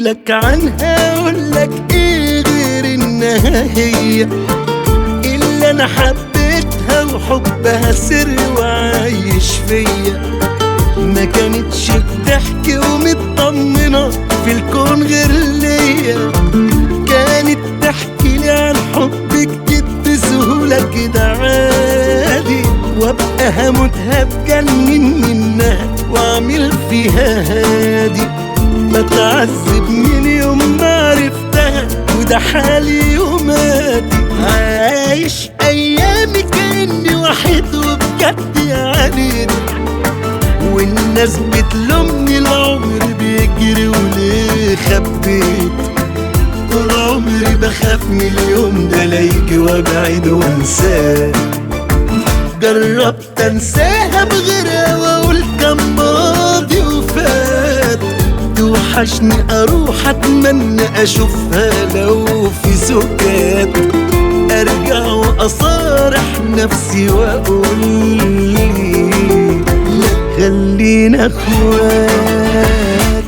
لك عنها اقول لك ايه غير انها هي اللي انا حبيتها وحبها سر وعايش فيا ما كانتش بتحكي ومطمنة في الكون غير ليا كانت تحكي لي عن حب جديد بسهولة كده عادي وابقى هموتها بجنن منها واعمل فيها هادي بتعذب من يوم ما عرفتها وده حالي يوماتي عايش ايامي كاني وحيد وبجد يعني والناس بتلومني العمر بيجري وليه خبيت طول عمري بخاف من اليوم ده لا يجي وابعد وانساه جربت انساها بغيرها واقول كان ماضي وفات توحشني اروح اتمنى اشوفها لو في سكات ارجع واصارح نفسي واقول لي لا خلينا اخوات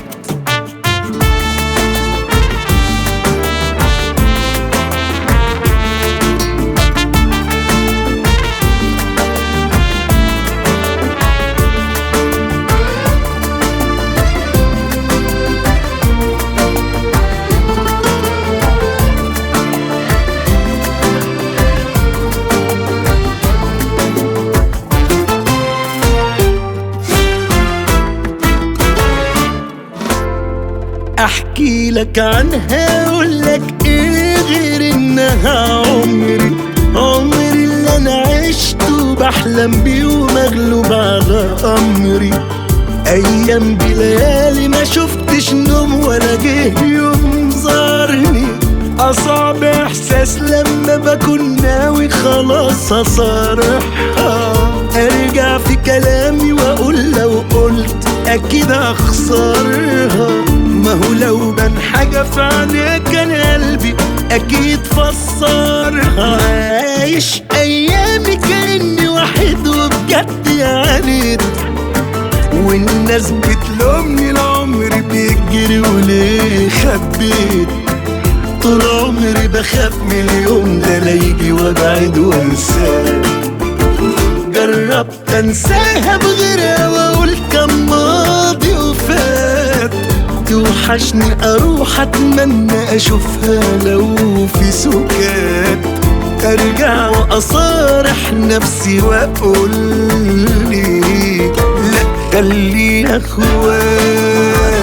احكي لك عنها اقول لك ايه غير انها عمري عمري اللي انا عشته بحلم بيه ومغلوب على امري ايام بليالي ما شفتش نوم ولا جه يوم زارني اصعب احساس لما بكون ناوي خلاص اصارحها ارجع في كلامي واقول لو قلت اكيد هخسرها ما هو لو بان حاجة في عينيك كان قلبي اكيد فسرها عايش ايامي كاني وحيد وبجد عانيت والناس بتلومني العمر بيجري وليه خبيت طول عمري بخاف من اليوم ده لا يجي وابعد وانساه جربت انساها بغيرها واقول كان ماضي وفات توحشني اروح اتمنى اشوفها لو في سكات ارجع واصارح نفسي واقول لي لا خلينا اخوات